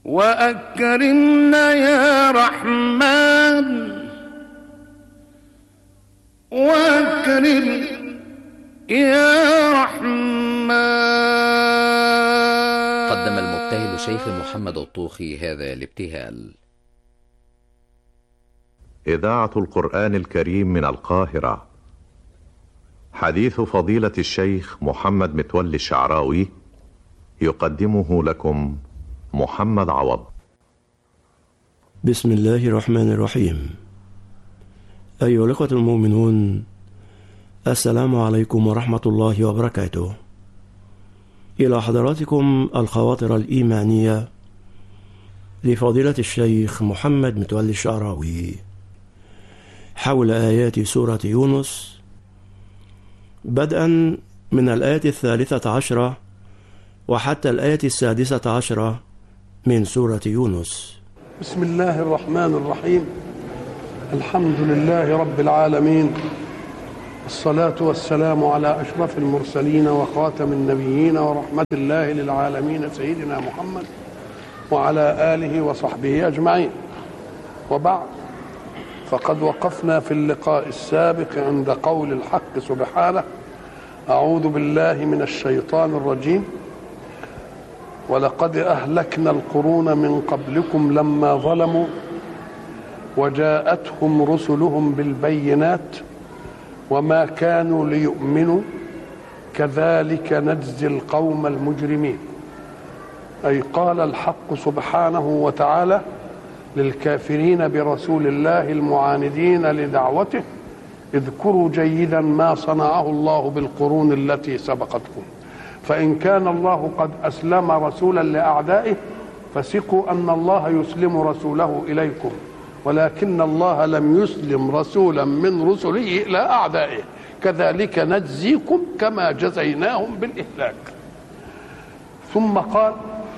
وأكرمنا يا رحمن وأكرم يا رحمن قدم المبتهل شيخ محمد الطوخي هذا الابتهال إذاعة القرآن الكريم من القاهرة حديث فضيلة الشيخ محمد متولي الشعراوي يقدمه لكم محمد عوض بسم الله الرحمن الرحيم أيها الأخوة المؤمنون السلام عليكم ورحمة الله وبركاته إلى حضراتكم الخواطر الإيمانية لفضيلة الشيخ محمد متولي الشعراوي حول آيات سورة يونس بدءا من الآية الثالثة عشرة وحتى الآية السادسة عشرة من سورة يونس بسم الله الرحمن الرحيم الحمد لله رب العالمين الصلاة والسلام على أشرف المرسلين وخاتم النبيين ورحمة الله للعالمين سيدنا محمد وعلى آله وصحبه أجمعين وبعد فقد وقفنا في اللقاء السابق عند قول الحق سبحانه أعوذ بالله من الشيطان الرجيم ولقد أهلكنا القرون من قبلكم لما ظلموا وجاءتهم رسلهم بالبينات وما كانوا ليؤمنوا كذلك نجزي القوم المجرمين أي قال الحق سبحانه وتعالى للكافرين برسول الله المعاندين لدعوته اذكروا جيدا ما صنعه الله بالقرون التي سبقتكم فإن كان الله قد أسلم رسولا لأعدائه فثقوا أن الله يسلم رسوله إليكم ولكن الله لم يسلم رسولا من رسله إلى أعدائه كذلك نجزيكم كما جزيناهم بالإهلاك ثم قال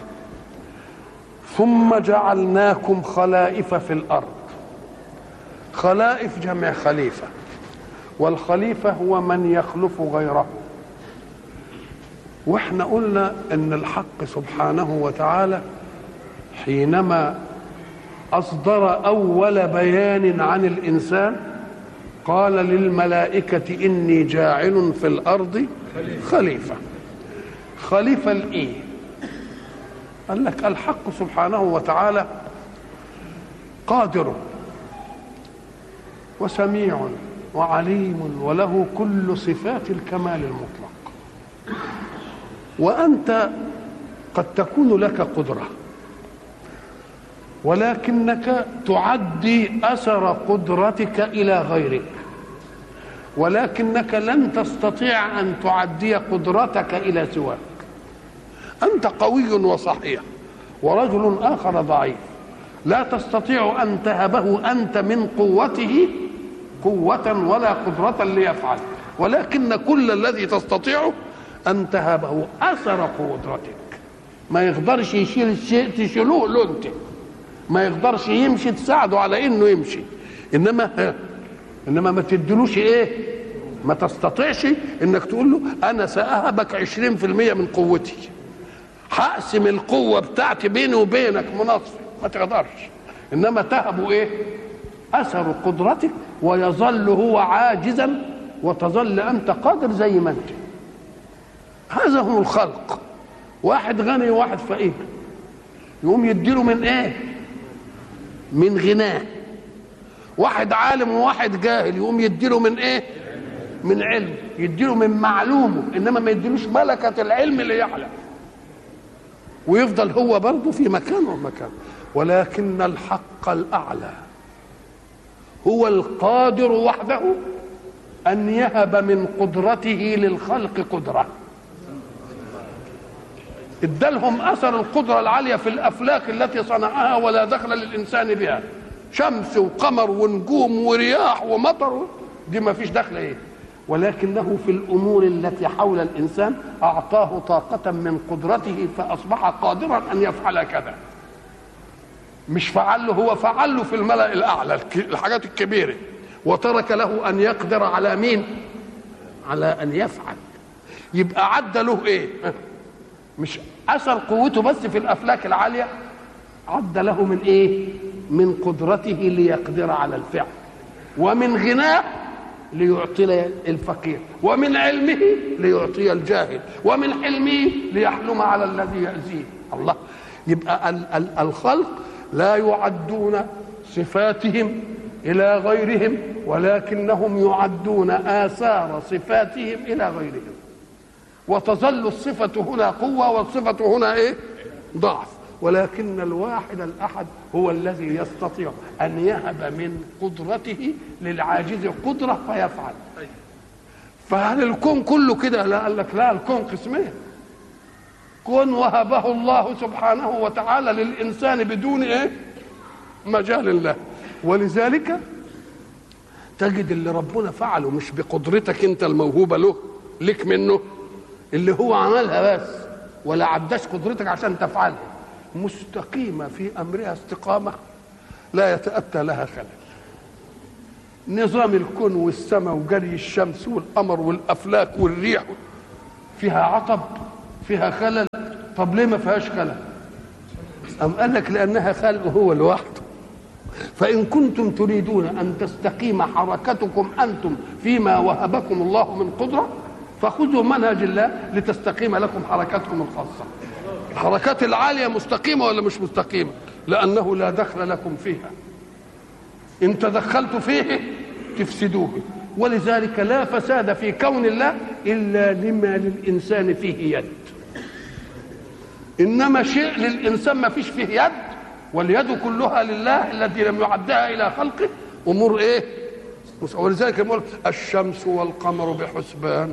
ثم جعلناكم خلائف في الأرض خلائف جمع خليفة والخليفة هو من يخلف غيره واحنا قلنا ان الحق سبحانه وتعالى حينما اصدر اول بيان عن الانسان قال للملائكه اني جاعل في الارض خليفه خليفه الايه قال لك الحق سبحانه وتعالى قادر وسميع وعليم وله كل صفات الكمال المطلق وانت قد تكون لك قدره ولكنك تعدي اثر قدرتك الى غيرك ولكنك لن تستطيع ان تعدي قدرتك الى سواك انت قوي وصحيح ورجل اخر ضعيف لا تستطيع ان تهبه انت من قوته قوه ولا قدره ليفعل ولكن كل الذي تستطيعه ان تهبه اثر قدرتك ما يقدرش يشيل الشيء تشيلوه له انت ما يقدرش يمشي تساعده على انه يمشي انما انما ما تدلوش ايه ما تستطيعش انك تقول له انا ساهبك 20% من قوتي هقسم القوه بتاعتي بيني وبينك مناصفه ما تقدرش انما تهبه ايه اثر قدرتك ويظل هو عاجزا وتظل انت قادر زي ما انت هذا هو الخلق واحد غني وواحد فقير يقوم يديله من ايه من غناه واحد عالم وواحد جاهل يقوم يديله من ايه من علم يديله من معلومه انما ما يديلوش ملكه العلم اللي يعلم ويفضل هو برضه في مكانه ومكانه ولكن الحق الاعلى هو القادر وحده ان يهب من قدرته للخلق قدره ادالهم اثر القدره العاليه في الافلاك التي صنعها ولا دخل للانسان بها شمس وقمر ونجوم ورياح ومطر دي ما فيش دخل ايه ولكنه في الامور التي حول الانسان اعطاه طاقه من قدرته فاصبح قادرا ان يفعل كذا مش فعل له هو فعل له في الملا الاعلى الحاجات الكبيره وترك له ان يقدر على مين على ان يفعل يبقى عدى له ايه مش اثر قوته بس في الافلاك العاليه عد له من ايه من قدرته ليقدر على الفعل ومن غناه ليعطي الفقير ومن علمه ليعطي الجاهل ومن حلمه ليحلم على الذي يأذيه الله يبقى ال- ال- الخلق لا يعدون صفاتهم إلى غيرهم ولكنهم يعدون آثار صفاتهم إلى غيرهم وتظل الصفة هنا قوة والصفة هنا إيه ضعف ولكن الواحد الأحد هو الذي يستطيع أن يهب من قدرته للعاجز قدرة فيفعل فهل الكون كله كده لا قال لك لا الكون قسمين كون وهبه الله سبحانه وتعالى للإنسان بدون إيه مجال له ولذلك تجد اللي ربنا فعله مش بقدرتك انت الموهوبه له لك منه اللي هو عملها بس ولا عداش قدرتك عشان تفعلها مستقيمه في امرها استقامه لا يتاتى لها خلل نظام الكون والسماء وجري الشمس والقمر والافلاك والريح فيها عطب فيها خلل طب ليه ما فيهاش خلل أم قال لك لأنها خلق هو لوحده فإن كنتم تريدون أن تستقيم حركتكم أنتم فيما وهبكم الله من قدرة فخذوا منهج الله لتستقيم لكم حركتكم الخاصة الحركات العالية مستقيمة ولا مش مستقيمة لأنه لا دخل لكم فيها إن تدخلتوا فيه تفسدوه ولذلك لا فساد في كون الله إلا لما للإنسان فيه يد إنما شيء للإنسان ما فيش فيه يد واليد كلها لله الذي لم يعدها إلى خلقه أمور إيه ولذلك يقول الشمس والقمر بحسبان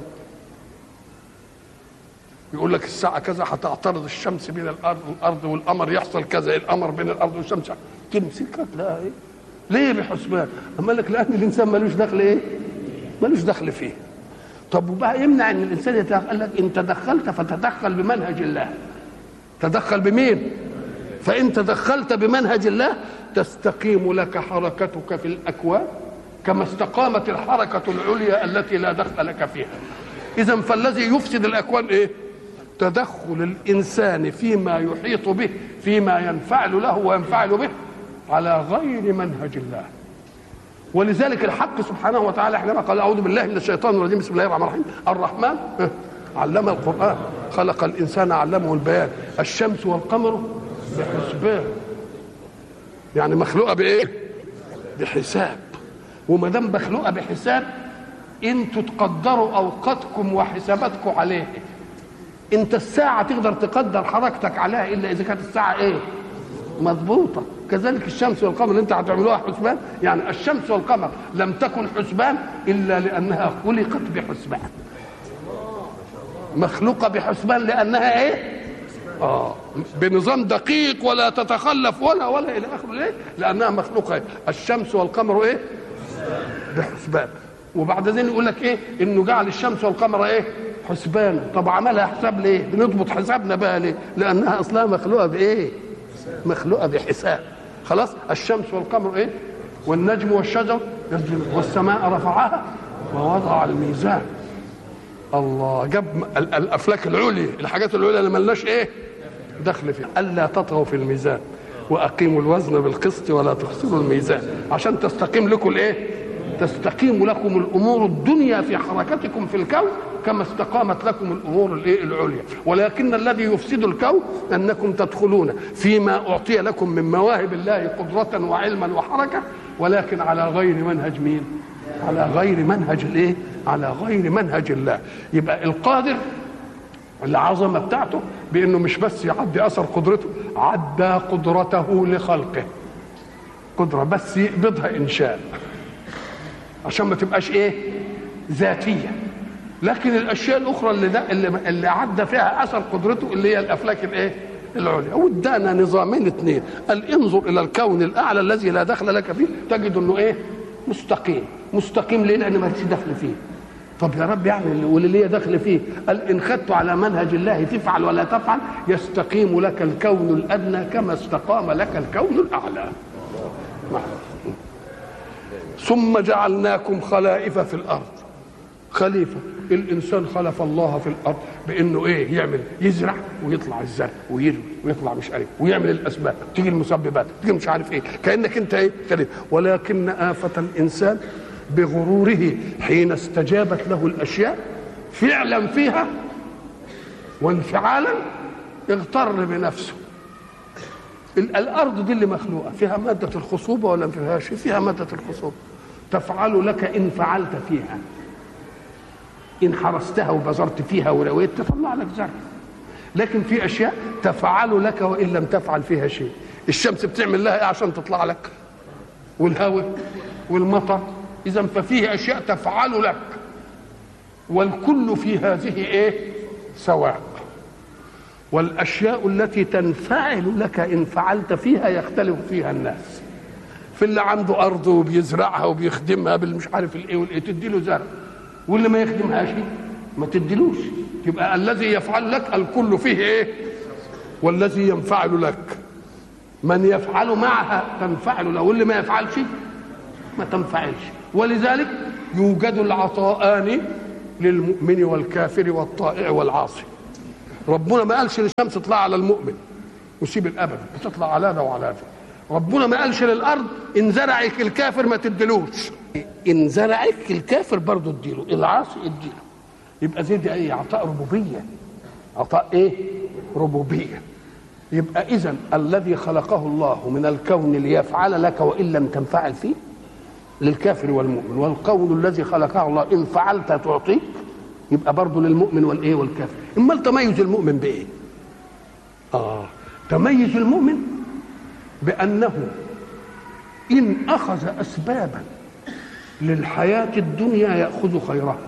يقول لك الساعة كذا هتعترض الشمس بين الأرض والأرض والقمر يحصل كذا القمر بين الأرض والشمس تمسكها تلاقي إيه؟ ليه بحسبان؟ أما لك لأن الإنسان ملوش دخل إيه؟ ملوش دخل فيه طب وبقى يمنع ان الانسان يتدخل قال لك ان تدخلت فتدخل بمنهج الله تدخل بمين فان تدخلت بمنهج الله تستقيم لك حركتك في الاكوان كما استقامت الحركه العليا التي لا دخل لك فيها اذا فالذي يفسد الاكوان ايه تدخل الانسان فيما يحيط به فيما ينفعل له وينفعل به على غير منهج الله ولذلك الحق سبحانه وتعالى حينما قال اعوذ بالله من الشيطان الرجيم بسم الله الرحمن الرحيم الرحمن علم القران خلق الانسان علمه البيان الشمس والقمر بحسبان يعني مخلوقه بايه بحساب وما دام مخلوقه بحساب انتوا تقدروا اوقاتكم وحساباتكم عليه انت الساعه تقدر تقدر حركتك عليها الا اذا كانت الساعه ايه مضبوطه كذلك الشمس والقمر اللي انت هتعملوها حسبان يعني الشمس والقمر لم تكن حسبان الا لانها خلقت بحسبان مخلوقه بحسبان لانها ايه اه بنظام دقيق ولا تتخلف ولا ولا الى اخره ليه لانها مخلوقه إيه؟ الشمس والقمر ايه بحسبان وبعد ذلك يقول لك ايه انه جعل الشمس والقمر ايه حسبان طب عملها حساب ليه بنضبط حسابنا بقى ليه لانها اصلها مخلوقه بايه مخلوقه بحساب خلاص الشمس والقمر ايه والنجم والشجر يسجد والسماء رفعها ووضع الميزان الله جاب ال- الافلاك العليا الحاجات العليا اللي ملناش ايه دخل فيها الا تطغوا في الميزان واقيموا الوزن بالقسط ولا تخسروا الميزان عشان تستقيم لكم الايه تستقيم لكم الامور الدنيا في حركتكم في الكون كما استقامت لكم الامور الايه العليا ولكن الذي يفسد الكون انكم تدخلون فيما اعطي لكم من مواهب الله قدره وعلما وحركه ولكن على غير منهج مين على غير منهج الايه على غير منهج الله يبقى القادر العظمه بتاعته بانه مش بس يعدي اثر قدرته عدى قدرته لخلقه قدره بس يقبضها انشاء عشان ما تبقاش ايه ذاتيه لكن الاشياء الاخرى اللي ده اللي, اللي عدى فيها اثر قدرته اللي هي الافلاك الايه العليا وادانا نظامين اثنين قال انظر الى الكون الاعلى الذي لا دخل لك فيه تجد انه ايه مستقيم مستقيم ليه لان ما فيش دخل فيه طب يا رب يعني اللي- واللي ليه دخل فيه قال ان خدت على منهج الله تفعل ولا تفعل يستقيم لك الكون الادنى كما استقام لك الكون الاعلى نعم. ثم جعلناكم خلائف في الارض خليفة الإنسان خلف الله في الأرض بإنه إيه يعمل يزرع ويطلع الزرع ويروي ويطلع مش عارف ويعمل الأسباب تيجي المسببات تيجي مش عارف إيه كأنك أنت إيه خليفة ولكن آفة الإنسان بغروره حين استجابت له الأشياء فعلا فيها وانفعالا اغتر بنفسه ال- الارض دي اللي مخلوقه فيها ماده الخصوبه ولا ما فيهاش فيها ماده الخصوبه تفعل لك ان فعلت فيها ان حرستها وبذرت فيها ورويت تطلع لك زرع لكن في اشياء تفعل لك وان لم تفعل فيها شيء الشمس بتعمل لها ايه عشان تطلع لك والهواء والمطر اذا ففيه اشياء تفعل لك والكل في هذه ايه سواء والاشياء التي تنفعل لك ان فعلت فيها يختلف فيها الناس في اللي عنده ارض وبيزرعها وبيخدمها بالمش عارف الايه والايه تدي له زرع واللي ما يخدمهاش ما تديلوش يبقى الذي يفعل لك الكل فيه ايه والذي ينفعل لك من يفعل معها تنفعل له واللي ما يفعلش ما تنفعلش ولذلك يوجد العطاءان للمؤمن والكافر والطائع والعاصي ربنا ما قالش للشمس تطلع على المؤمن وسيب الابد بتطلع على ده وعلى ده ربنا ما قالش للارض ان زرعك الكافر ما تديلوش ان زرعك الكافر برضه اديله العاصي اديله يبقى زي دي ايه عطاء ربوبيه عطاء ايه ربوبيه يبقى اذا الذي خلقه الله من الكون ليفعل لك وان لم تنفعل فيه للكافر والمؤمن والقول الذي خلقه الله ان فعلت تعطيك يبقى برضه للمؤمن والايه والكافر امال تميز المؤمن بايه اه تميز المؤمن بانه ان اخذ اسبابا للحياه الدنيا ياخذ خيرها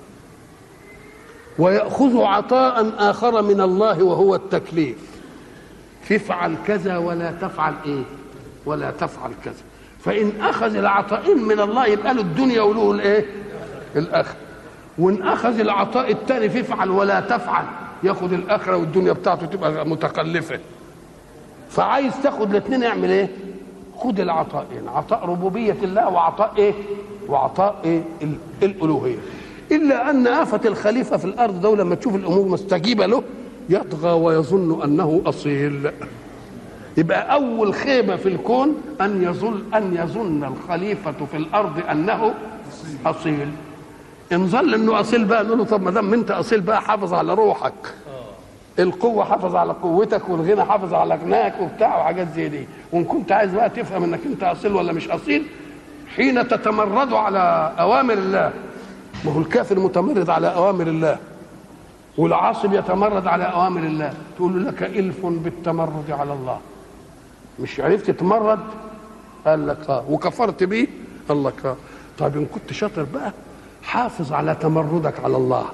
وياخذ عطاء اخر من الله وهو التكليف تفعل كذا ولا تفعل ايه ولا تفعل كذا فان اخذ العطاءين من الله يبقى له الدنيا وله الايه الاخره وان اخذ العطاء الثاني فافعل ولا تفعل ياخذ الاخره والدنيا بتاعته تبقى متكلفه فعايز تاخد الاثنين اعمل ايه خد العطاءين عطاء ربوبيه الله وعطاء ايه وعطاء ايه ال- الالوهيه الا ان افه الخليفه في الارض ده لما تشوف الامور مستجيبه له يطغى ويظن انه اصيل يبقى اول خيبه في الكون ان يظن ان يظن الخليفه في الارض انه اصيل ان ظل انه اصيل بقى نقول له طب ما دام انت اصيل بقى حافظ على روحك القوة حافظ على قوتك والغنى حافظ على غناك وبتاع وحاجات زي دي وان كنت عايز بقى تفهم انك انت اصيل ولا مش اصيل حين تتمرد على اوامر الله ما هو الكافر متمرد على اوامر الله والعاصب يتمرد على اوامر الله تقول له لك الف بالتمرد على الله مش عرفت تتمرد قال لك اه وكفرت بيه قال لك اه طيب ان كنت شاطر بقى حافظ على تمردك على الله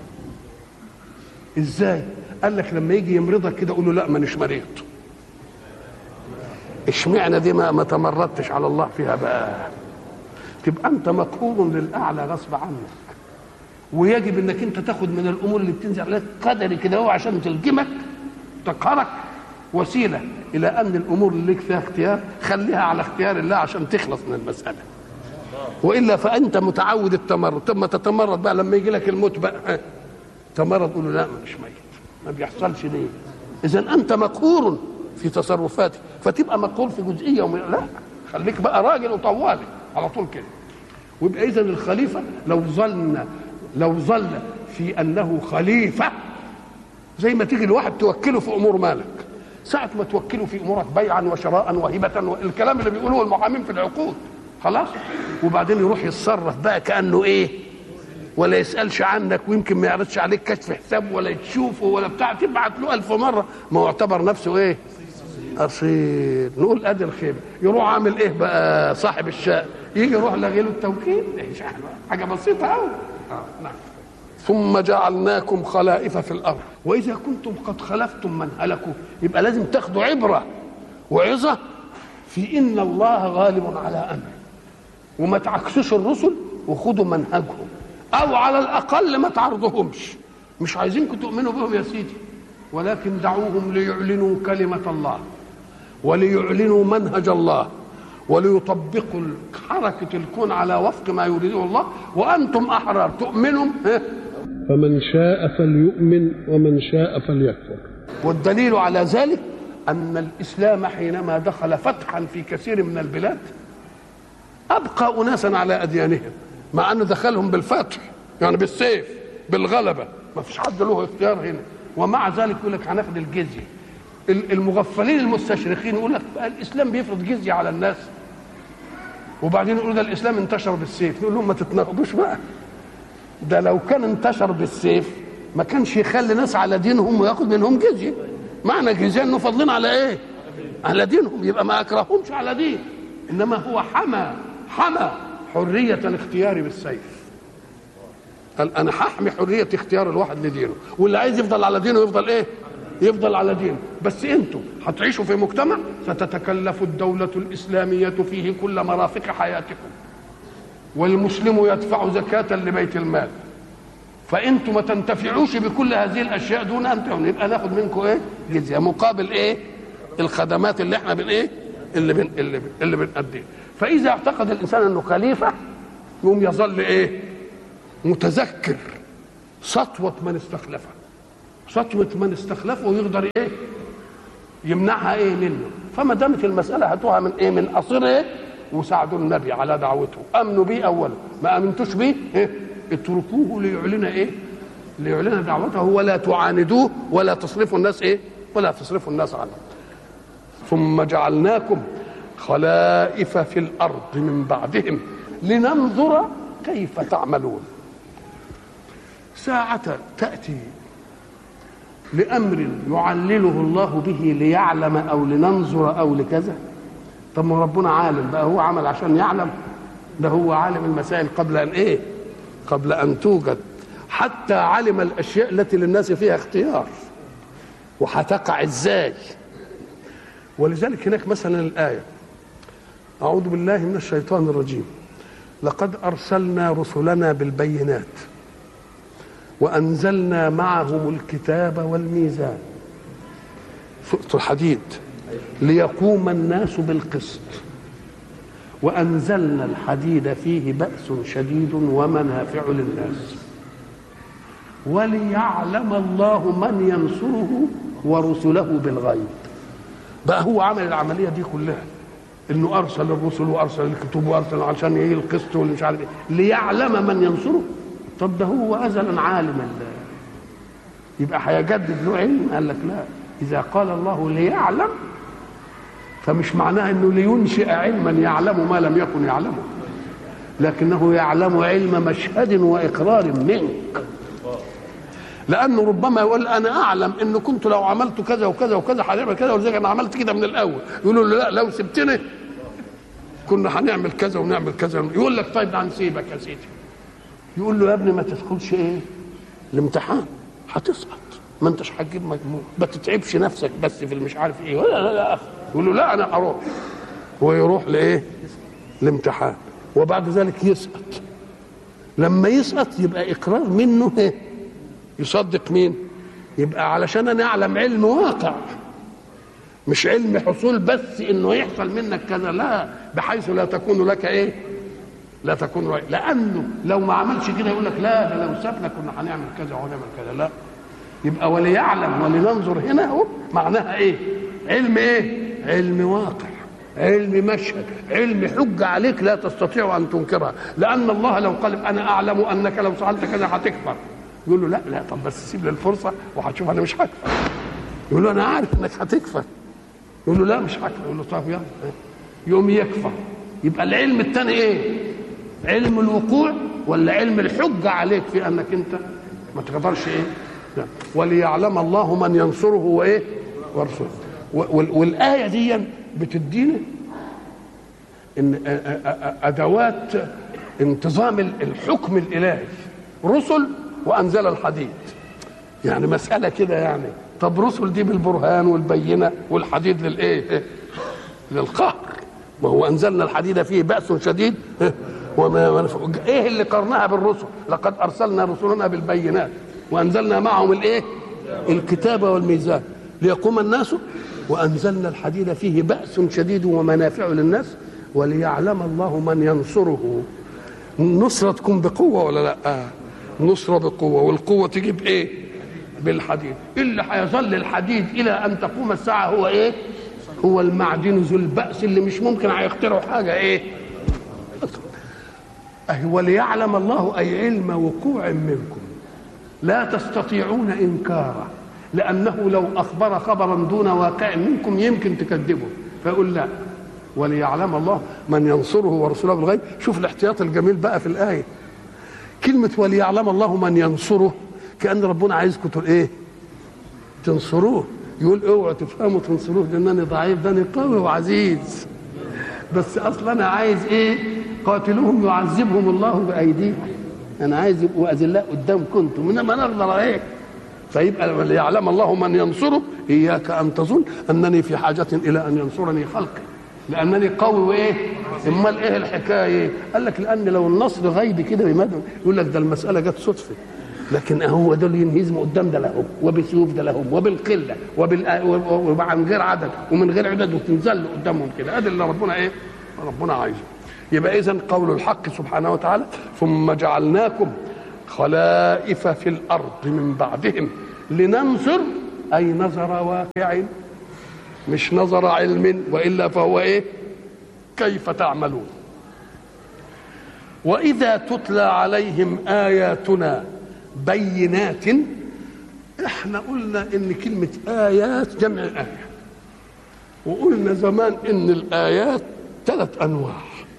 ازاي قال لك لما يجي يمرضك كده قول له لا مانيش مريض اشمعنى دي ما, ما تمردتش على الله فيها بقى تبقى انت مقهور للاعلى غصب عنك ويجب انك انت تاخد من الامور اللي بتنزل عليك قدري كده هو عشان تلجمك تقهرك وسيله الى ان الامور اللي لك فيها اختيار خليها على اختيار الله عشان تخلص من المساله والا فانت متعود التمرد طب ما تتمرد بقى لما يجي لك الموت بقى تمرد تقول له لا مش ميت ما بيحصلش ليه اذا انت مقهور في تصرفاتك فتبقى مقهور في جزئيه وم... لا خليك بقى راجل وطوالي على طول كده ويبقى اذا الخليفه لو ظل لو ظل في انه خليفه زي ما تيجي الواحد توكله في امور مالك ساعة ما توكله في امورك بيعا وشراء وهبة الكلام اللي بيقولوه المحامين في العقود خلاص وبعدين يروح يتصرف بقى كانه ايه ولا يسالش عنك ويمكن ما يعرضش عليك كشف حساب ولا تشوفه ولا بتاع تبعت له ألف مره ما هو اعتبر نفسه ايه اصيل نقول ادي الخيبه يروح عامل ايه بقى صاحب الشقه يجي يروح لغي له التوكيل إيش حاجه بسيطه قوي آه نعم ثم جعلناكم خلائف في الارض واذا كنتم قد خلفتم من هلكوا يبقى لازم تاخدوا عبره وعظه في ان الله غالب على امره وما تعكسوش الرسل وخدوا منهجهم او على الاقل ما تعرضهمش مش عايزينكم تؤمنوا بهم يا سيدي ولكن دعوهم ليعلنوا كلمه الله وليعلنوا منهج الله وليطبقوا حركة الكون على وفق ما يريده الله وأنتم أحرار تؤمنوا ها؟ فمن شاء فليؤمن ومن شاء فليكفر والدليل على ذلك أن الإسلام حينما دخل فتحا في كثير من البلاد أبقى أناسا على أديانهم مع أنه دخلهم بالفتح يعني بالسيف بالغلبة ما فيش حد له اختيار هنا ومع ذلك يقول لك هناخد الجزية ال- المغفلين المستشرقين يقول لك بقى الإسلام بيفرض جزية على الناس وبعدين يقولوا ده الإسلام انتشر بالسيف نقول لهم ما تتناقضوش بقى ده لو كان انتشر بالسيف ما كانش يخلي ناس على دينهم وياخد منهم جزيه معنى جزيه انه فاضلين على ايه على دينهم يبقى ما اكرههمش على دين انما هو حمى حمى حريه الاختيار بالسيف قال انا هحمي حريه اختيار الواحد لدينه واللي عايز يفضل على دينه يفضل ايه يفضل على دينه بس انتم هتعيشوا في مجتمع ستتكلف الدوله الاسلاميه فيه كل مرافق حياتكم والمسلم يدفع زكاة لبيت المال فانتم ما تنتفعوش بكل هذه الاشياء دون ان تعملوا يبقى ناخد منكم ايه جزيه مقابل ايه الخدمات اللي احنا بن ايه اللي بن اللي, بن اللي بنأديها فاذا اعتقد الانسان انه خليفه يقوم يظل ايه متذكر سطوه من استخلفه سطوه من استخلفه ويقدر ايه يمنعها ايه منه فما دامت المساله هاتوها من ايه من قصير ايه وساعدوا النبي على دعوته امنوا بيه اولا ما امنتوش بيه إيه؟ اتركوه ليعلن ايه ليعلن دعوته ولا تعاندوه ولا تصرفوا الناس ايه ولا تصرفوا الناس عنه ثم جعلناكم خلائف في الارض من بعدهم لننظر كيف تعملون ساعة تأتي لأمر يعلله الله به ليعلم أو لننظر أو لكذا طب ما ربنا عالم بقى هو عمل عشان يعلم ده هو عالم المسائل قبل ان ايه قبل ان توجد حتى علم الاشياء التي للناس فيها اختيار وهتقع ازاي ولذلك هناك مثلا الايه اعوذ بالله من الشيطان الرجيم لقد ارسلنا رسلنا بالبينات وانزلنا معهم الكتاب والميزان سوره الحديد ليقوم الناس بالقسط وأنزلنا الحديد فيه بأس شديد ومنافع للناس وليعلم الله من ينصره ورسله بالغيب بقى هو عمل العملية دي كلها انه ارسل الرسل وارسل الكتب وارسل عشان ايه القسط واللي مش عارف ايه ليعلم من ينصره طب ده هو ازلا عالم الله يبقى هيجدد له علم قال لك لا اذا قال الله ليعلم فمش معناها انه لينشئ علما يعلم ما لم يكن يعلمه لكنه يعلم علم مشهد واقرار منك لانه ربما يقول انا اعلم ان كنت لو عملت كذا وكذا وكذا هنعمل كذا ولذلك انا عملت كده من الاول يقولوا له لا لو سبتني كنا هنعمل كذا ونعمل كذا يقول لك طيب هنسيبك يا سيدي يقول له يا ابني ما تدخلش ايه الامتحان هتسقط ما انتش هتجيب مجموع ما تتعبش نفسك بس في المش عارف ايه ولا لا لا يقول له لا انا اروح ويروح لايه الامتحان وبعد ذلك يسقط لما يسقط يبقى اقرار منه ايه يصدق مين يبقى علشان انا اعلم علم واقع مش علم حصول بس انه يحصل منك كذا لا بحيث لا تكون لك ايه لا تكون رأي. لانه لو ما عملش كده يقول لك لا ده لو سابنا كنا هنعمل كذا وهنعمل كذا لا يبقى وليعلم ولننظر هنا اهو معناها ايه علم ايه علم واقع علم مشهد علم حجة عليك لا تستطيع أن تنكرها لأن الله لو قال أنا أعلم أنك لو فعلت كذا هتكفر يقول له لا لا طب بس سيب لي الفرصة وهتشوف أنا مش هكفر يقول له أنا عارف إنك هتكفر يقول له لا مش هكفر يقول له طب يلا يوم يكفر يبقى العلم الثاني ايه علم الوقوع ولا علم الحجة عليك في أنك أنت ما تقدرش ايه لا. وليعلم الله من ينصره وايه ورسوله والايه دي بتدينا ان ادوات انتظام الحكم الالهي رسل وانزل الحديد يعني مساله كده يعني طب رسل دي بالبرهان والبينه والحديد للايه للقهر ما هو انزلنا الحديد فيه باس شديد وما ايه اللي قرنها بالرسل لقد ارسلنا رسلنا بالبينات وانزلنا معهم الايه الكتاب والميزان ليقوم الناس وانزلنا الحديد فيه باس شديد ومنافع للناس وليعلم الله من ينصره النصرة تكون بقوة ولا لا آه. نصرة بقوة والقوة تجي بإيه بالحديد اللي هيظل الحديد إلى أن تقوم الساعة هو إيه هو المعدن ذو البأس اللي مش ممكن هيخترعوا حاجة إيه أي وليعلم الله أي علم وقوع منكم لا تستطيعون إنكاره لأنه لو أخبر خبرا دون واقع منكم يمكن تكذبه فيقول لا وليعلم الله من ينصره ورسوله بالغيب شوف الاحتياط الجميل بقى في الآية كلمة وليعلم الله من ينصره كأن ربنا عايزكم تقول إيه تنصروه يقول اوعوا تفهموا تنصروه لأنني ضعيف ده أنا قوي وعزيز بس أصلا أنا عايز إيه قاتلوهم يعذبهم الله بأيديكم أنا عايز يبقوا أذلاء قدام كنتم إنما أنا أقدر إيه فيبقى ليعلم الله من ينصره إياك أن تظن أنني في حاجة إلى أن ينصرني خلقي لانني قوي وايه امال ايه الحكايه قال لك لان لو النصر غيبي كده بمدن يقول لك ده المساله جت صدفه لكن هو دول ينهزموا قدام ده لهم وبسيوف ده لهم وبالقله وبال وعن غير عدد ومن غير عدد وتنزل قدامهم كده ادي اللي ربنا ايه ربنا عايزه يبقى اذا قول الحق سبحانه وتعالى ثم جعلناكم خلائف في الارض من بعدهم لننظر اي نظر واقع مش نظر علم والا فهو ايه كيف تعملون واذا تتلى عليهم اياتنا بينات احنا قلنا ان كلمه ايات جمع ايه وقلنا زمان ان الايات ثلاث انواع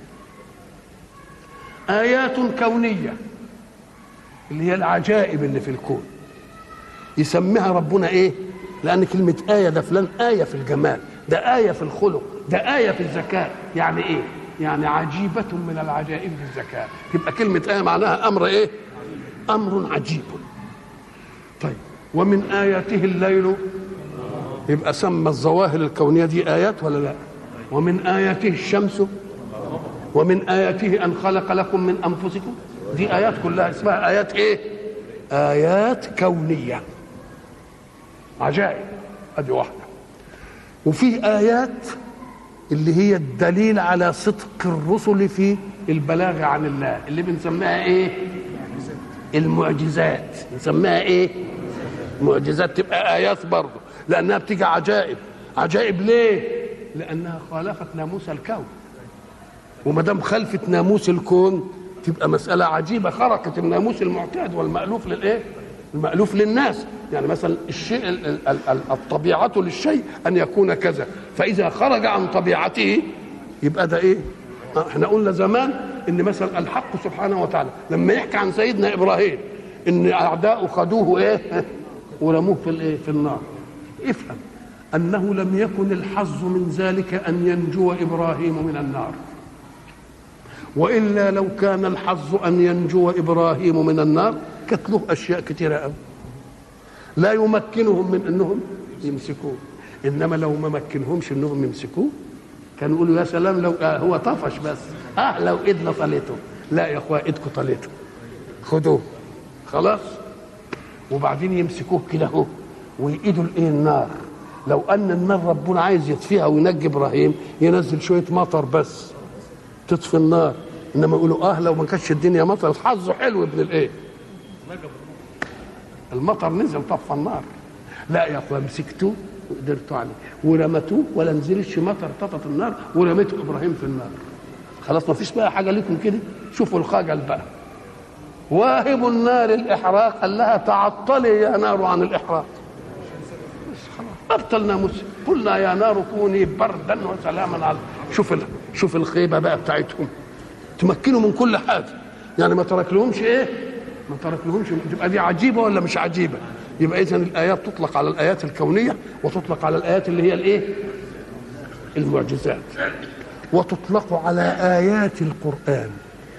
ايات كونيه اللي هي العجائب اللي في الكون يسميها ربنا ايه لان كلمه ايه ده فلان ايه في الجمال ده ايه في الخلق ده ايه في الذكاء يعني ايه يعني عجيبه من العجائب في الذكاء يبقى كلمه ايه معناها امر ايه امر عجيب طيب ومن اياته الليل يبقى سمى الظواهر الكونيه دي ايات ولا لا ومن اياته الشمس ومن اياته ان خلق لكم من انفسكم دي ايات كلها اسمها ايات ايه ايات كونيه عجائب ادي واحده وفي ايات اللي هي الدليل على صدق الرسل في البلاغ عن الله اللي بنسميها ايه المعجزات نسميها ايه معجزات تبقى ايات برضه لانها بتيجي عجائب عجائب ليه لانها خالفت ناموس الكون وما دام خلفت ناموس الكون تبقى مساله عجيبه خرقت الناموس المعتاد والمالوف للايه المألوف للناس يعني مثلا الشيء الطبيعة للشيء أن يكون كذا فإذا خرج عن طبيعته يبقى ده إيه احنا قلنا زمان ان مثلا الحق سبحانه وتعالى لما يحكي عن سيدنا ابراهيم ان اعداؤه خدوه ايه ورموه في الايه في النار افهم انه لم يكن الحظ من ذلك ان ينجو ابراهيم من النار والا لو كان الحظ ان ينجو ابراهيم من النار كانت له اشياء كثيره قوي لا يمكنهم من انهم يمسكوه انما لو ما مكنهمش انهم يمسكوه كانوا يقولوا يا سلام لو آه هو طفش بس اه لو ايدنا طليته لا يا اخويا ايدكم طليته خدوه خلاص وبعدين يمسكوه كده اهو ويقيدوا الايه النار لو ان النار ربنا عايز يطفيها وينجي ابراهيم ينزل شويه مطر بس تطفي النار انما يقولوا اه لو ما كانتش الدنيا مطر حظه حلو ابن الايه المطر نزل طفى النار لا يا اخويا مسكتوه وقدرتوا عليه ورمتوه ولا نزلش مطر طفت النار ورميته ابراهيم في النار خلاص ما فيش بقى حاجه لكم كده شوفوا الخجل بقى واهب النار الاحراق قال لها تعطلي يا نار عن الاحراق ابطلنا مسلم قلنا يا نار كوني بردا وسلاما على شوف ال... شوف الخيبه بقى بتاعتهم تمكنوا من كل حاجه يعني ما ترك لهمش ايه ما ترك لهمش تبقى دي عجيبه ولا مش عجيبه يبقى اذا الايات تطلق على الايات الكونيه وتطلق على الايات اللي هي الايه المعجزات وتطلق على ايات القران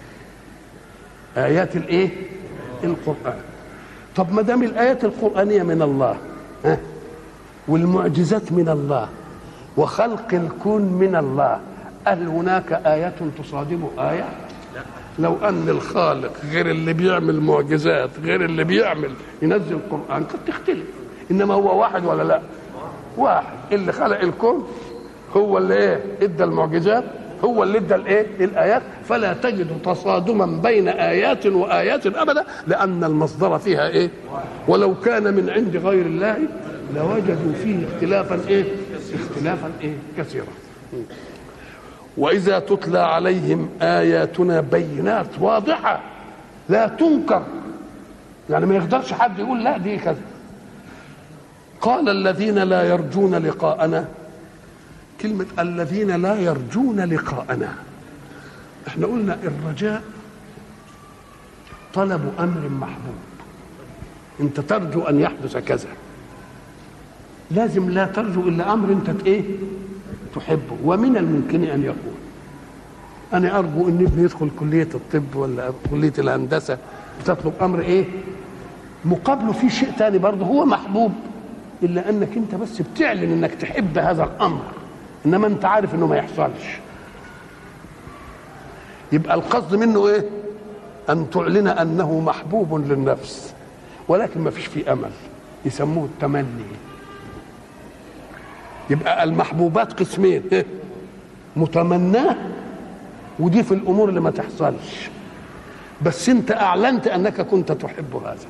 ايات الايه القران طب ما دام الايات القرانيه من الله ها والمعجزات من الله وخلق الكون من الله هل هناك آية تصادم آية؟ لو أن الخالق غير اللي بيعمل معجزات غير اللي بيعمل ينزل القرآن قد تختلف إنما هو واحد ولا لا؟ واحد اللي خلق الكون هو اللي إيه؟ إدى المعجزات هو اللي ادى الايه الايات فلا تجد تصادما بين ايات وايات ابدا لان المصدر فيها ايه ولو كان من عند غير الله لوجدوا فيه اختلافا ايه اختلافا ايه كثيرا واذا تتلى عليهم اياتنا بينات واضحه لا تنكر يعني ما يقدرش حد يقول لا دي كذا قال الذين لا يرجون لقاءنا كلمة الذين لا يرجون لقاءنا احنا قلنا الرجاء طلب أمر محبوب انت ترجو أن يحدث كذا لازم لا ترجو إلا أمر انت ايه تحبه ومن الممكن أن يكون أنا أرجو أن ابني يدخل كلية الطب ولا كلية الهندسة بتطلب أمر إيه مقابله في شيء تاني برضه هو محبوب إلا أنك أنت بس بتعلن أنك تحب هذا الأمر إنما أنت عارف أنه ما يحصلش يبقى القصد منه إيه أن تعلن أنه محبوب للنفس ولكن ما فيش فيه أمل يسموه التمني يبقى المحبوبات قسمين إيه؟ متمناه ودي في الامور اللي ما تحصلش بس انت اعلنت انك كنت تحب هذا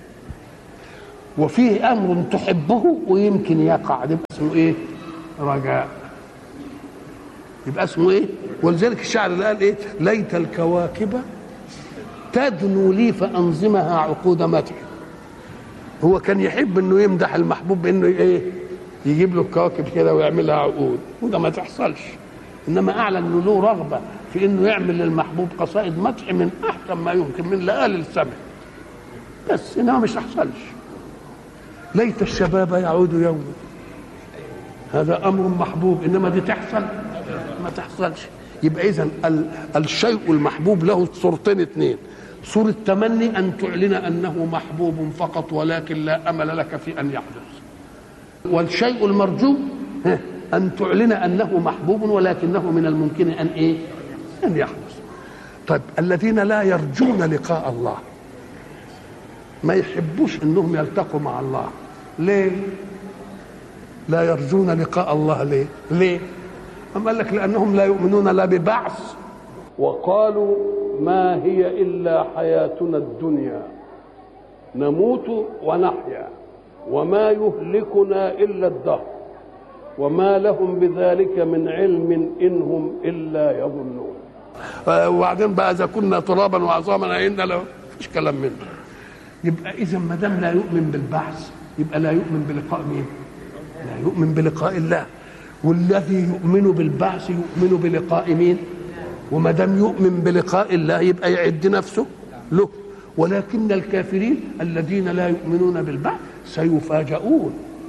وفيه امر تحبه ويمكن يقع يبقى اسمه ايه رجاء يبقى اسمه ايه ولذلك الشاعر اللي قال ايه ليت الكواكب تدنو لي فانظمها عقود مدح هو كان يحب انه يمدح المحبوب بانه ايه يجيب له الكواكب كده ويعملها عقود وده ما تحصلش انما اعلن انه له رغبه في انه يعمل للمحبوب قصائد مدح من احسن ما يمكن من لآل السمع بس انما مش تحصلش ليت الشباب يعود يوما هذا امر محبوب انما دي تحصل ما تحصلش يبقى اذا الشيء المحبوب له صورتين اثنين صورة تمني أن تعلن أنه محبوب فقط ولكن لا أمل لك في أن يحدث والشيء المرجو أن تعلن أنه محبوب ولكنه من الممكن أن إيه؟ أن يحدث. طيب الذين لا يرجون لقاء الله ما يحبوش أنهم يلتقوا مع الله. ليه؟ لا يرجون لقاء الله ليه؟ ليه؟ أم قال لك لأنهم لا يؤمنون لا ببعث وقالوا ما هي إلا حياتنا الدنيا نموت ونحيا وما يهلكنا إلا الدهر وما لهم بذلك من علم إن هم إلا يظنون وبعدين بقى إذا كنا ترابا وعظاما أئنا لو مفيش كلام منه يبقى إذا ما دام لا يؤمن بالبعث يبقى لا يؤمن بلقاء مين؟ لا يؤمن بلقاء الله والذي يؤمن بالبعث يؤمن بلقاء مين؟ وما دام يؤمن بلقاء الله يبقى يعد نفسه له ولكن الكافرين الذين لا يؤمنون بالبعث سيفاجؤون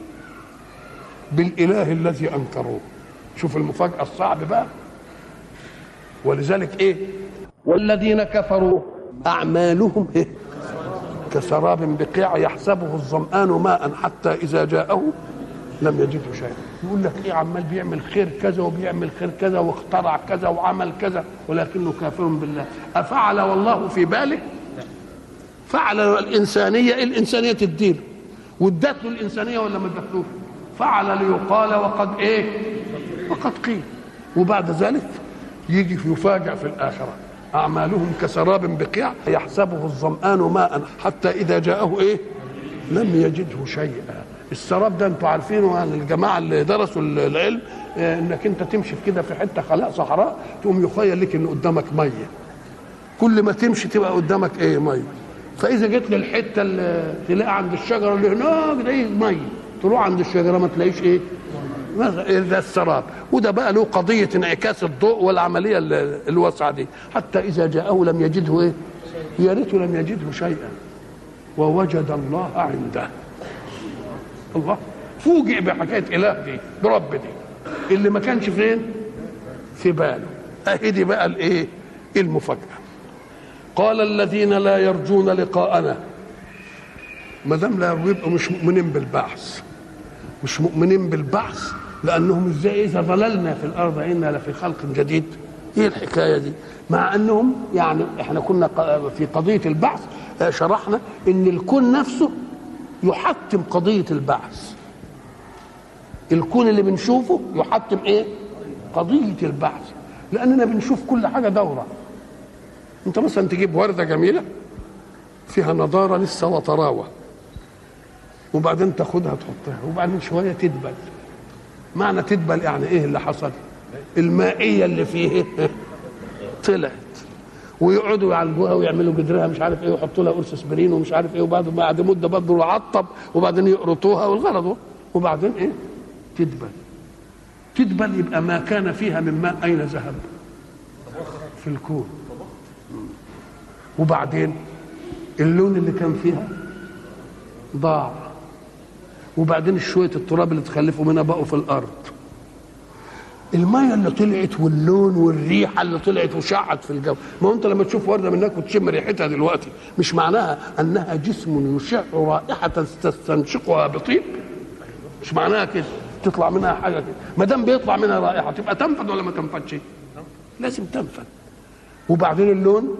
بالاله الذي انكروه شوف المفاجاه الصعب بقى ولذلك ايه والذين كفروا اعمالهم إيه؟ كسراب بقيع يحسبه الظمآن ماء حتى اذا جاءه لم يجده شيئا يقول لك ايه عمال بيعمل خير كذا وبيعمل خير كذا واخترع كذا وعمل كذا ولكنه كافر بالله افعل والله في باله فعل الانسانيه ايه الانسانيه تديله وادت له الانسانيه ولا ما ادتلوش فعل ليقال وقد ايه وقد قيل وبعد ذلك يجي يفاجأ في الآخرة أعمالهم كسراب بقيع يحسبه الظمآن ماء حتى إذا جاءه إيه لم يجده شيئا السراب ده انتوا عارفينه عن الجماعة اللي درسوا العلم آه، انك انت تمشي كده في حتة خلاء صحراء تقوم يخيل لك ان قدامك مية كل ما تمشي تبقى قدامك ايه مية فاذا جيت للحتة اللي تلاقي عند الشجرة اللي هناك ده مية تروح عند الشجرة ما تلاقيش ايه ده السراب وده بقى له قضية انعكاس الضوء والعملية ال- الواسعة دي حتى إذا جاءه لم يجده إيه يا ريته لم يجده شيئا ووجد الله عنده الله فوجئ بحكاية إله دي برب دي اللي ما كانش فين في باله أهي دي بقى الإيه المفاجأة قال الذين لا يرجون لقاءنا ما دام لا يبقوا مش مؤمنين بالبعث مش مؤمنين بالبعث لانهم ازاي اذا ضللنا في الارض انا لفي خلق جديد ايه الحكايه دي مع انهم يعني احنا كنا ق- في قضيه البعث آه، شرحنا ان الكون نفسه يحتم قضيه البعث الكون اللي بنشوفه يحتم ايه قضيه البعث لاننا بنشوف كل حاجه دوره انت مثلا تجيب ورده جميله فيها نضاره لسه وطراوه وبعدين تاخدها تحطها وبعدين شويه تدبل معنى تدبل يعني ايه اللي حصل المائيه اللي فيه طلعت ويقعدوا يعالجوها ويعملوا جدرها مش عارف ايه ويحطوا لها قرص اسبرين ومش عارف ايه وبعد بعد مده برضه يعطب وبعدين يقرطوها والغرض هو. وبعدين ايه تدبل تدبل يبقى ما كان فيها من ماء اين ذهب في الكون وبعدين اللون اللي كان فيها ضاع وبعدين شويه التراب اللي تخلفوا منها بقوا في الارض الميه اللي طلعت واللون والريحه اللي طلعت وشعت في الجو ما هو انت لما تشوف ورده من هناك وتشم ريحتها دلوقتي مش معناها انها جسم يشع رائحه تستنشقها بطيب مش معناها كده تطلع منها حاجه كده ما دام بيطلع منها رائحه تبقى تنفد ولا ما تنفدش لازم تنفد وبعدين اللون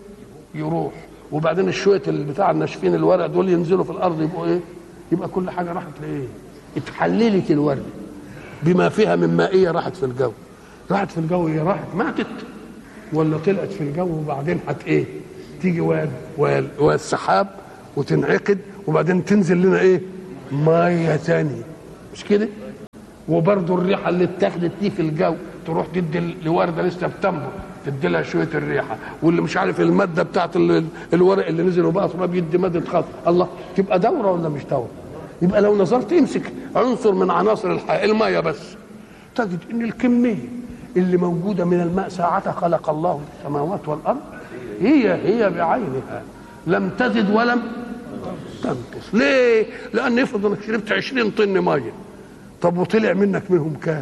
يروح وبعدين الشويه اللي بتاع الناشفين الورق دول ينزلوا في الارض يبقوا ايه يبقى كل حاجه راحت لايه اتحللت الورده بما فيها من مائيه راحت في الجو راحت في الجو هي راحت ماتت ولا طلعت في الجو وبعدين هت ايه تيجي واد واد واد سحاب وتنعقد وبعدين تنزل لنا ايه ميه ثانيه مش كده وبرضه الريحه اللي اتاخدت دي في الجو تروح تدي لورده لسه بتنبر تدي لها شويه الريحه واللي مش عارف الماده بتاعت ال- الورق اللي نزل وبقى تراب يدي ماده خاص الله تبقى دوره ولا مش دوره يبقى لو نظرت امسك عنصر من عناصر الحياه الميه بس تجد ان الكميه اللي موجوده من الماء ساعة خلق الله السماوات والارض هي هي بعينها لم تزد ولم تنقص ليه؟ لان افرض انك شربت 20 طن ميه طب وطلع منك منهم كام؟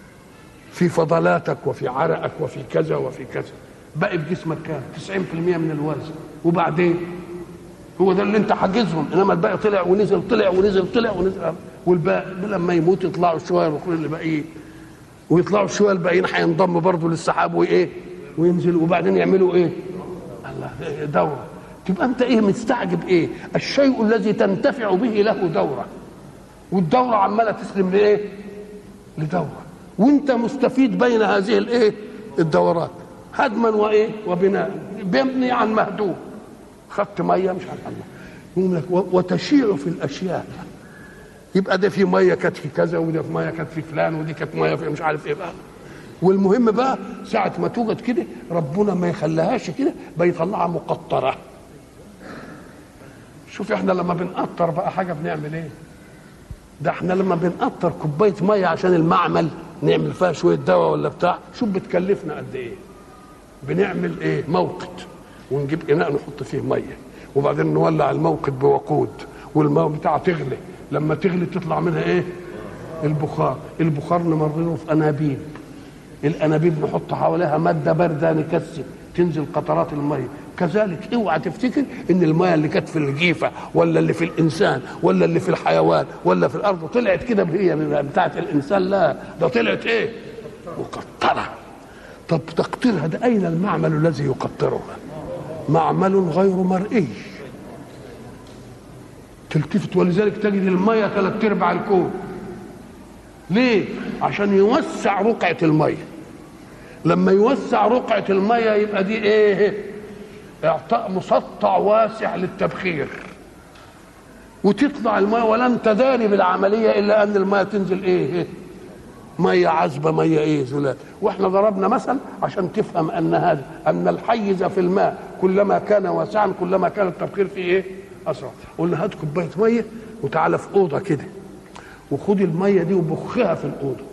في فضلاتك وفي عرقك وفي كذا وفي كذا بقي في جسمك كام 90% من الوزن وبعدين هو ده اللي انت حاجزهم انما الباقي طلع ونزل طلع ونزل طلع ونزل والباقي لما يموت يطلعوا شويه الاخرين اللي باقيين ويطلعوا شويه الباقيين هينضموا برضه للسحاب وايه وينزلوا وبعدين يعملوا ايه الله دوره تبقى انت ايه مستعجب ايه الشيء الذي تنتفع به له دوره والدوره عماله تسلم لايه لدوره وانت مستفيد بين هذه الايه الدورات هدما وايه وبناء بيبني عن مهدوم خدت ميه مش عارف الله يقول لك و- وتشيع في الاشياء يبقى ده في ميه كانت في كذا وده في ميه كانت في فلان ودي كانت ميه في مش عارف ايه بقى والمهم بقى ساعة ما توجد كده ربنا ما يخليهاش كده بيطلعها مقطرة شوف احنا لما بنقطر بقى حاجة بنعمل ايه ده احنا لما بنقطر كوباية مية عشان المعمل نعمل فيها شوية دواء ولا بتاع شوف بتكلفنا قد ايه بنعمل ايه موقد ونجيب اناء نحط فيه ميه وبعدين نولع الموقد بوقود والماء بتاعها تغلي لما تغلي تطلع منها ايه البخار البخار نمرره في انابيب الانابيب نحط حواليها ماده بارده نكثف تنزل قطرات الميه كذلك اوعى تفتكر ان الميه اللي كانت في الجيفه ولا اللي في الانسان ولا اللي في الحيوان ولا في الارض طلعت كده هي بتاعت الانسان لا ده طلعت ايه مقطره طب تقطيرها ده اين المعمل الذي يقطرها معمل غير مرئي تلتفت ولذلك تجد الميه ثلاث ارباع الكون ليه عشان يوسع رقعه الميه لما يوسع رقعه الميه يبقى دي ايه اعطاء مسطع واسع للتبخير وتطلع الميه ولن تداني بالعمليه الا ان الميه تنزل ايه ميه عذبه ميه ايه زلال واحنا ضربنا مثل عشان تفهم ان هذا ان الحيز في الماء كلما كان واسعا كلما كان التبخير فيه ايه اسرع قلنا هات كوبايه ميه وتعالى في اوضه كده وخد الميه دي وبخها في الاوضه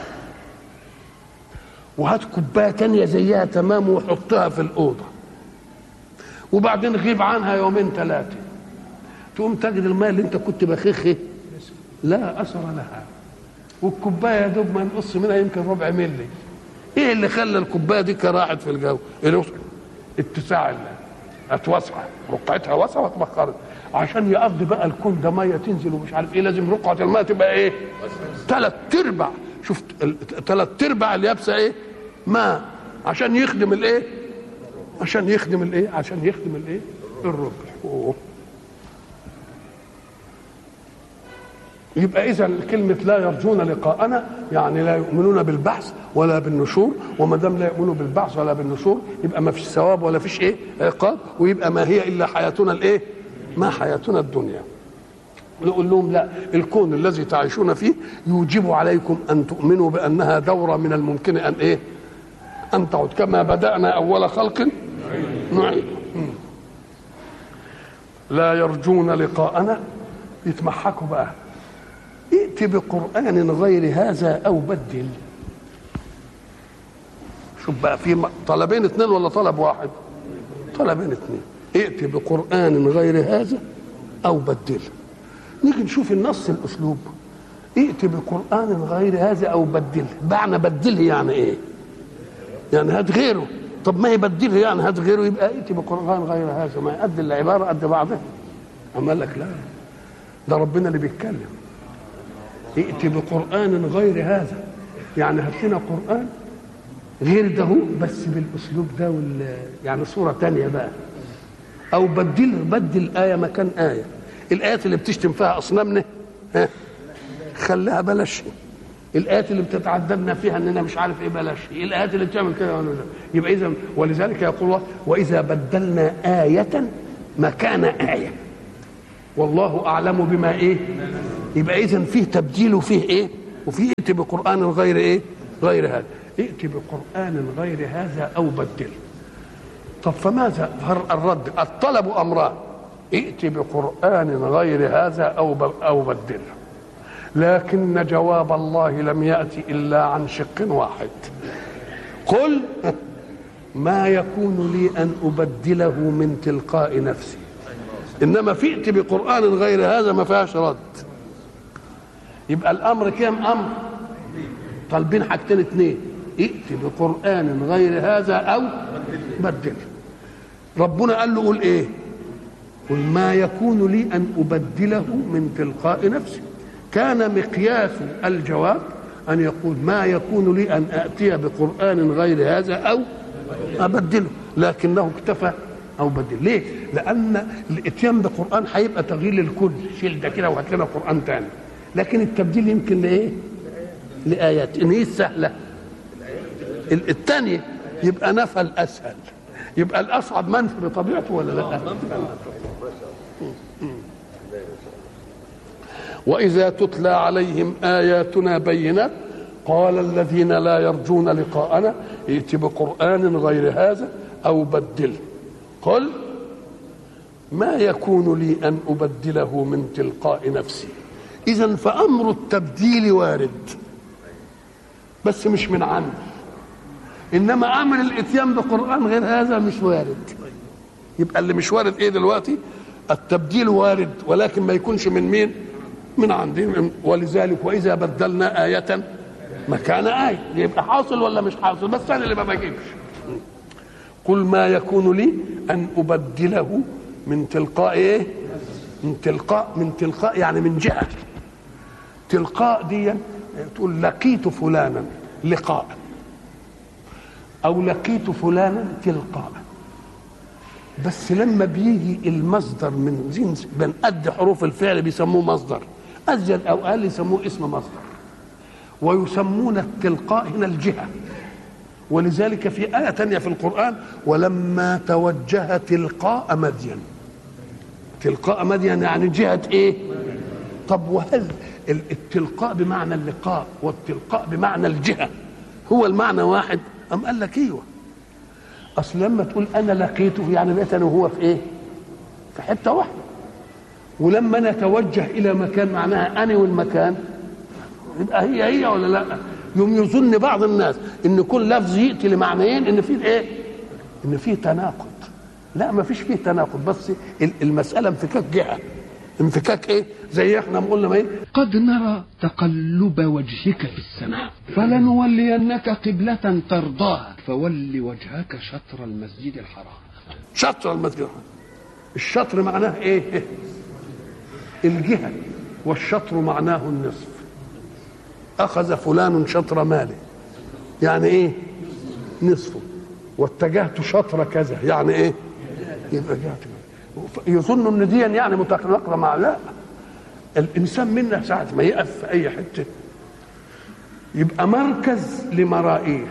وهات كوبايه تانية زيها تمام وحطها في الاوضه وبعدين غيب عنها يومين ثلاثه تقوم تجد الميه اللي انت كنت بخخه لا اثر لها والكوبايه يا دوب ما نقص منها يمكن ربع ملي ايه اللي خلى الكوبايه دي راحت في الجو الوسع اتساع ال- اتوسع رقعتها واسعه واتبخرت عشان يقضي بقى الكون ده ميه تنزل ومش عارف ايه لازم رقعه الماء تبقى ايه ثلاث ارباع شفت ثلاث ارباع اليابسه ايه ماء عشان يخدم الايه عشان يخدم الايه عشان يخدم الايه الربع أوه. يبقى اذا كلمه لا يرجون لقاءنا يعني لا يؤمنون بالبعث ولا بالنشور وما دام لا يؤمنوا بالبعث ولا بالنشور يبقى ما فيش ثواب ولا فيش ايه عقاب ويبقى ما هي الا حياتنا الايه ما حياتنا الدنيا نقول لهم لا الكون الذي تعيشون فيه يوجب عليكم ان تؤمنوا بانها دوره من الممكن ان ايه ان تعود كما بدانا اول خلق نعيد لا يرجون لقاءنا يتمحكوا بقى ائت بقرآن غير هذا أو بدل شوف بقى في طلبين اثنين ولا طلب واحد طلبين اثنين ائت بقرآن غير هذا أو بدل نيجي نشوف النص الأسلوب ائت بقرآن غير هذا أو بدله معنى بدله يعني إيه يعني هات غيره طب ما يبدله يعني هات غيره يبقى ائت بقرآن غير هذا ما قد العبارة قد بعضها أما قال لك لا ده ربنا اللي بيتكلم ائت بقرآن غير هذا يعني هات لنا قرآن غير ده بس بالأسلوب ده وال يعني صورة تانية بقى أو بدل بدل آية مكان آية الآيات اللي بتشتم فيها أصنامنا ها خليها بلاش الآيات اللي بتتعددنا فيها إننا مش عارف إيه بلاش الآيات اللي بتعمل كده ولا لا يبقى إذا ولذلك يقول الله وإذا بدلنا آية مكان آية والله أعلم بما إيه يبقى اذا فيه تبديل وفيه ايه وفيه ائت بقران غير ايه غير هذا ائت بقران غير هذا او بدل طب فماذا الرد الطلب امران ائت بقران غير هذا او او بدل لكن جواب الله لم ياتي الا عن شق واحد قل ما يكون لي ان ابدله من تلقاء نفسي انما فئت بقران غير هذا ما فيهاش رد يبقى الامر كام امر طالبين حاجتين اتنين ائت بقران غير هذا او بدل ربنا قال له قول ايه قل ما يكون لي ان ابدله من تلقاء نفسي كان مقياس الجواب ان يقول ما يكون لي ان اتي بقران غير هذا او ابدله لكنه اكتفى او بدل ليه لان الاتيان بقران هيبقى تغيير للكل شيل ده كده وهات لنا قران تاني لكن التبديل يمكن لايه لايات ان هي السهله الثانيه يبقى نفى الاسهل يبقى الاصعب منفي بطبيعته ولا لا واذا تتلى عليهم اياتنا بينات قال الذين لا يرجون لقاءنا ائت بقران غير هذا او بدله قل ما يكون لي ان ابدله من تلقاء نفسي اذا فامر التبديل وارد بس مش من عندي انما امر الاتيان بقران غير هذا مش وارد يبقى اللي مش وارد ايه دلوقتي التبديل وارد ولكن ما يكونش من مين من عندي ولذلك واذا بدلنا ايه مكان ايه يبقى حاصل ولا مش حاصل بس انا اللي ما بجيبش قل ما يكون لي ان ابدله من تلقاء ايه من تلقاء من تلقاء يعني من جهه تلقاء دي تقول لقيت فلانا لقاء او لقيت فلانا تلقاء بس لما بيجي المصدر من جنس من قد حروف الفعل بيسموه مصدر ازيد او اقل يسموه اسم مصدر ويسمون التلقاء هنا الجهه ولذلك في آية تانية في القرآن ولما توجه تلقاء مدين تلقاء مدين يعني جهة ايه طب وهل التلقاء بمعنى اللقاء والتلقاء بمعنى الجهة هو المعنى واحد أم قال لك ايوه اصل لما تقول انا لقيته يعني بقيت انا وهو في ايه في حته واحده ولما نتوجه الى مكان معناها انا والمكان يبقى هي هي ولا لا يوم يظن بعض الناس ان كل لفظ ياتي لمعنيين ان فيه ايه ان فيه تناقض لا ما فيش فيه تناقض بس المساله انفكاك جهه انفكاك ايه زي احنا ما قلنا ما ايه قد نرى تقلب وجهك في السماء فلنولينك قبلة ترضاها فول وجهك شطر المسجد الحرام شطر المسجد الحرام الشطر معناه ايه الجهه والشطر معناه النصف اخذ فلان شطر ماله يعني ايه نصفه واتجهت شطر كذا يعني ايه يبقى جهت يظن ان دي يعني متناقضه مع لا الانسان منا ساعه ما يقف في اي حته يبقى مركز لمرائيه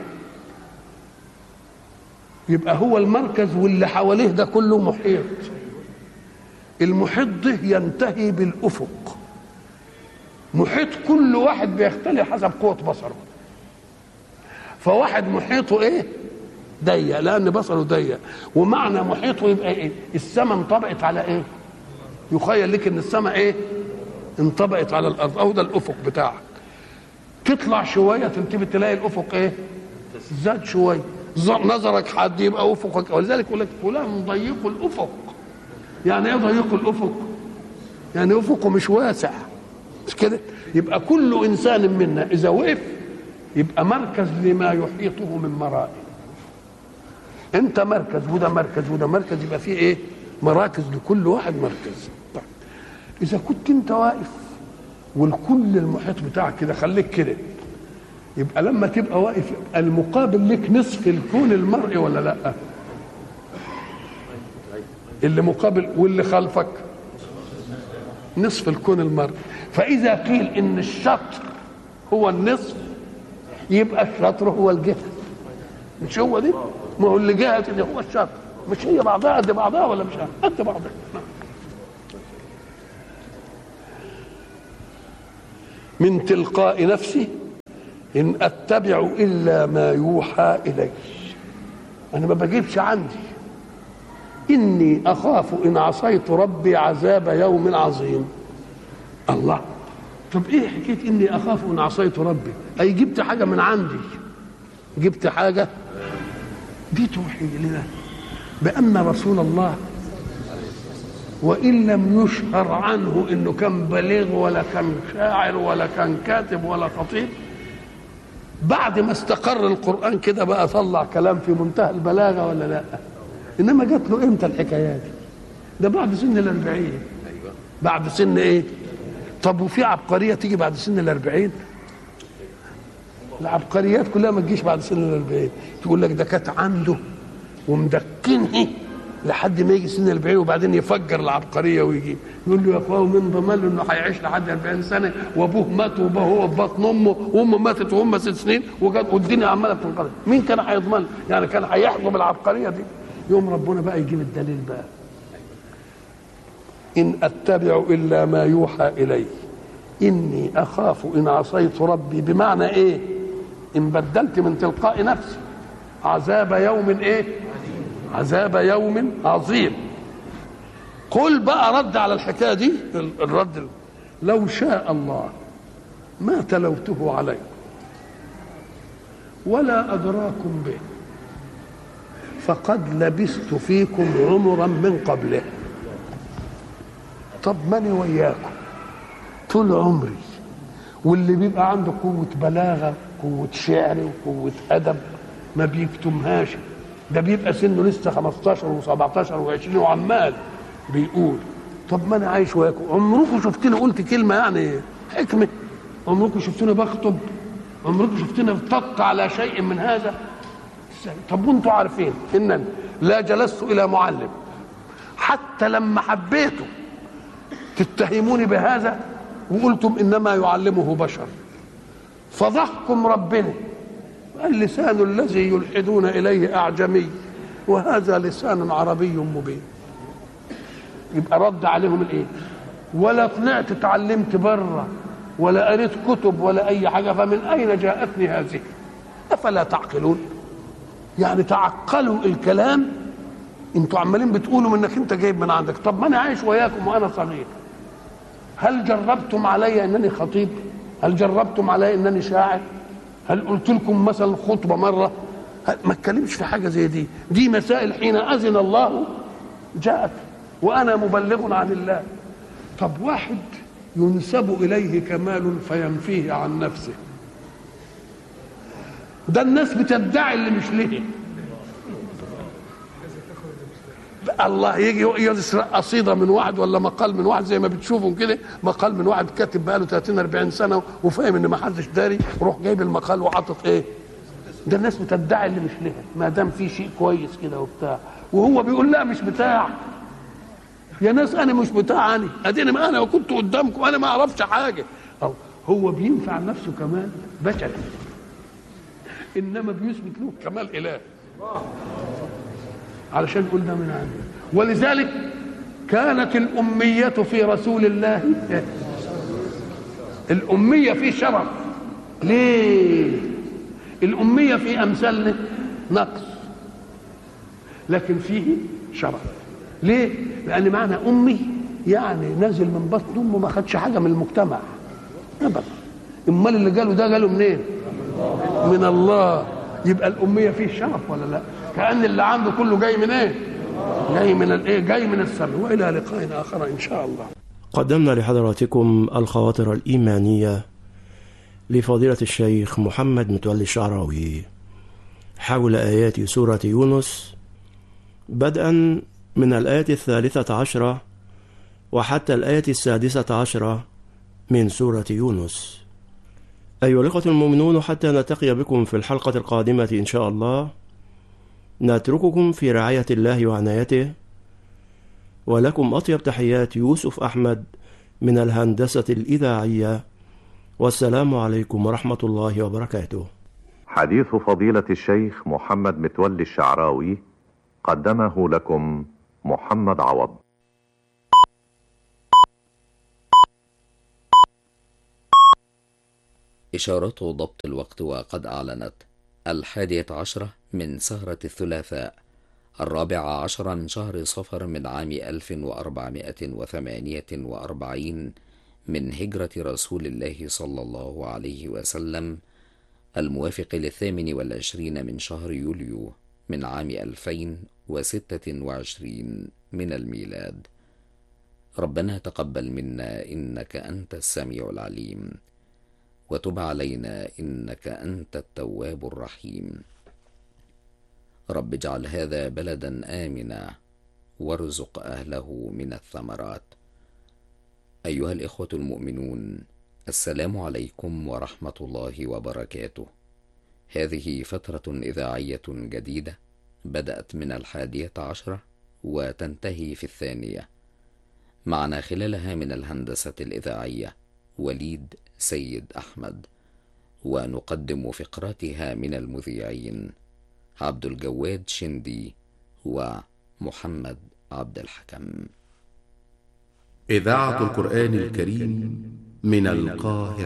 يبقى هو المركز واللي حواليه ده كله محيط المحيط ده ينتهي بالافق محيط كل واحد بيختلف حسب قوه بصره فواحد محيطه ايه ضيق لان بصره ضيق ومعنى محيطه يبقى ايه السماء انطبقت على ايه يخيل لك ان السماء ايه انطبقت على الارض او ده الافق بتاعك تطلع شويه تنتبه تلاقي الافق ايه زاد شويه ز- نظرك حد يبقى افقك ولذلك يقول لك فلان ضيق الافق يعني ايه ضيق الافق يعني افقه مش واسع مش كده يبقى كل انسان منا اذا وقف يبقى مركز لما يحيطه من مرائه انت مركز وده مركز وده مركز يبقى فيه ايه مراكز لكل واحد مركز طيب اذا كنت انت واقف والكل المحيط بتاعك كده خليك كده يبقى لما تبقى واقف يبقى المقابل لك نصف الكون المرئي ولا لا اللي مقابل واللي خلفك نصف الكون المرئي فاذا قيل ان الشطر هو النصف يبقى الشطر هو الجهه مش هو دي ما هو اللي جهه اللي هو الشطر مش هي بعضها قد بعضها ولا مش قد بعضها من تلقاء نفسي ان اتبع الا ما يوحى الي انا ما بجيبش عندي اني اخاف ان عصيت ربي عذاب يوم عظيم الله طب ايه حكايه اني اخاف ان عصيت ربي اي جبت حاجه من عندي جبت حاجه دي توحي لنا بان رسول الله وان لم يشهر عنه انه كان بليغ ولا كان شاعر ولا كان كاتب ولا خطيب بعد ما استقر القران كده بقى طلع كلام في منتهى البلاغه ولا لا انما جات له امتى الحكايات دي ده بعد سن الأربعين بعد سن ايه طب وفي عبقريه تيجي بعد سن الأربعين العبقريات كلها ما تجيش بعد سن الأربعين تقول لك ده كانت عنده ومدكنه لحد ما يجي سن 40 وبعدين يفجر العبقريه ويجي يقول له يا اخويا من ضمن له انه هيعيش لحد 40 سنه وابوه مات وابوه هو في بطن امه وامه ماتت وهم ست سنين وجات والدنيا عماله بتنقلب مين كان هيضمن يعني كان هيحضر العبقريه دي يوم ربنا بقى يجيب الدليل بقى ان اتبع الا ما يوحى الي اني اخاف ان عصيت ربي بمعنى ايه ان بدلت من تلقاء نفسي عذاب يوم ايه عذاب يوم عظيم قل بقى رد على الحكايه دي الرد لو شاء الله ما تلوته عليكم ولا ادراكم به فقد لبثت فيكم عمرا من قبله طب ماني وياكم طول عمري واللي بيبقى عنده قوة بلاغة قوة شعر وقوة أدب ما بيكتمهاش ده بيبقى سنه لسه 15 و17 و20 وعمال بيقول طب ما انا عايش وياكم عمركم شفتني قلت كلمه يعني حكمه عمركم شفتوني بخطب عمركم شفتني بطق على شيء من هذا طب وانتوا عارفين انني لا جلست الى معلم حتى لما حبيته تتهموني بهذا وقلتم انما يعلمه بشر فضحكم ربنا اللسان الذي يلحدون اليه اعجمي وهذا لسان عربي مبين يبقى رد عليهم الايه ولا طلعت اتعلمت بره ولا قريت كتب ولا اي حاجه فمن اين جاءتني هذه افلا تعقلون يعني تعقلوا الكلام انتوا عمالين بتقولوا انك انت جايب من عندك طب ما انا عايش وياكم وانا صغير هل جربتم علي انني خطيب هل جربتم علي انني شاعر هل قلت لكم مثلا خطبه مره ما اتكلمش في حاجه زي دي دي مسائل حين اذن الله جاءت وانا مبلغ عن الله طب واحد ينسب اليه كمال فينفيه عن نفسه ده الناس بتدعي اللي مش ليه الله يجي يسرق قصيده من واحد ولا مقال من واحد زي ما بتشوفوا كده مقال من واحد كاتب بقاله 30 40 سنه وفاهم ان ما حدش داري وروح جايب المقال وحاطط ايه ده الناس بتدعي اللي مش لها ما دام في شيء كويس كده وبتاع وهو بيقول لا مش بتاع يا ناس انا مش بتاعني اديني ما انا كنت قدامكم انا ما اعرفش حاجه أو هو بينفع نفسه كمال بشري انما بيثبت له كمال اله علشان يقول ده من عنده ولذلك كانت الأمية في رسول الله الأمية في شرف ليه؟ الأمية في أمثالنا نقص لكن فيه شرف ليه؟ لأن معنى أمي يعني نازل من بطن أمه ما خدش حاجة من المجتمع أبدا أمال اللي قاله ده قاله منين؟ من الله يبقى الأمية فيه شرف ولا لا؟ كأن اللي عنده كله جاي من إيه؟ جاي من الايه جاي من السر والى لقاء اخر ان شاء الله قدمنا لحضراتكم الخواطر الإيمانية لفضيلة الشيخ محمد متولي الشعراوي حول آيات سورة يونس بدءا من الآية الثالثة عشرة وحتى الآية السادسة عشرة من سورة يونس أيها الإخوة المؤمنون حتى نلتقي بكم في الحلقة القادمة إن شاء الله نترككم في رعاية الله وعنايته ولكم أطيب تحيات يوسف أحمد من الهندسة الإذاعية والسلام عليكم ورحمة الله وبركاته حديث فضيلة الشيخ محمد متولي الشعراوي قدمه لكم محمد عوض إشارات ضبط الوقت وقد أعلنت الحادية عشرة من سهرة الثلاثاء الرابع عشر من شهر صفر من عام ألف وأربعمائة وثمانية وأربعين من هجرة رسول الله صلى الله عليه وسلم الموافق للثامن والعشرين من شهر يوليو من عام ألفين وستة وعشرين من الميلاد ربنا تقبل منا إنك أنت السميع العليم وتب علينا إنك أنت التواب الرحيم رب اجعل هذا بلدا آمنا وارزق أهله من الثمرات أيها الإخوة المؤمنون السلام عليكم ورحمة الله وبركاته هذه فترة إذاعية جديدة بدأت من الحادية عشرة وتنتهي في الثانية معنا خلالها من الهندسة الإذاعية وليد سيد أحمد ونقدم فقراتها من المذيعين عبد الجواد شندي ومحمد عبد الحكم إذاعة القرآن الكريم من القاهرة